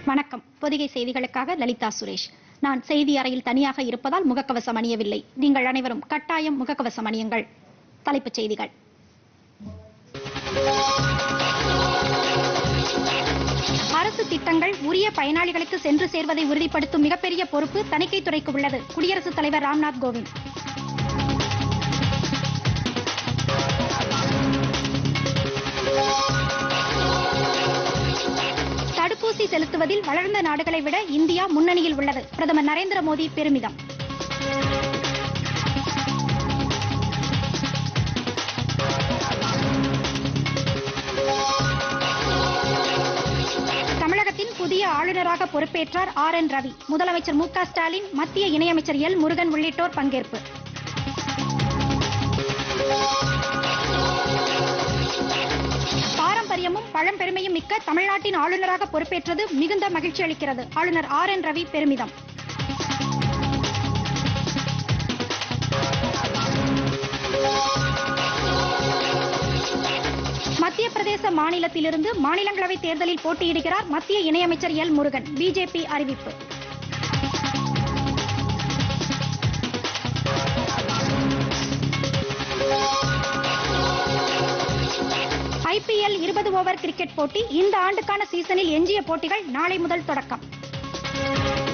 வணக்கம் பொதிகை செய்திகளுக்காக லலிதா சுரேஷ் நான் செய்தி அறையில் தனியாக இருப்பதால் முகக்கவசம் அணியவில்லை நீங்கள் அனைவரும் கட்டாயம் முகக்கவசம் அணியுங்கள் தலைப்புச் செய்திகள் அரசு திட்டங்கள் உரிய பயனாளிகளுக்கு சென்று சேர்வதை உறுதிப்படுத்தும் மிகப்பெரிய பொறுப்பு தணிக்கைத் துறைக்கு உள்ளது குடியரசுத் தலைவர் ராம்நாத் கோவிந்த் தடுப்பூசி செலுத்துவதில் வளர்ந்த நாடுகளை விட இந்தியா முன்னணியில் உள்ளது பிரதமர் நரேந்திர மோடி பெருமிதம் தமிழகத்தின் புதிய ஆளுநராக பொறுப்பேற்றார் ஆர் என் ரவி முதலமைச்சர் மு க ஸ்டாலின் மத்திய இணையமைச்சர் எல் முருகன் உள்ளிட்டோர் பங்கேற்பு பாரம்பரியமும் பழம்பெருமையும் மிக்க தமிழ்நாட்டின் ஆளுநராக பொறுப்பேற்றது மிகுந்த மகிழ்ச்சி அளிக்கிறது ஆளுநர் ஆர் என் ரவி பெருமிதம் மத்திய பிரதேச மாநிலத்திலிருந்து மாநிலங்களவை தேர்தலில் போட்டியிடுகிறார் மத்திய இணையமைச்சர் எல் முருகன் பிஜேபி அறிவிப்பு ஐபிஎல் இருபது ஓவர் கிரிக்கெட் போட்டி இந்த ஆண்டுக்கான சீசனில் எஞ்சிய போட்டிகள் நாளை முதல் தொடக்கம்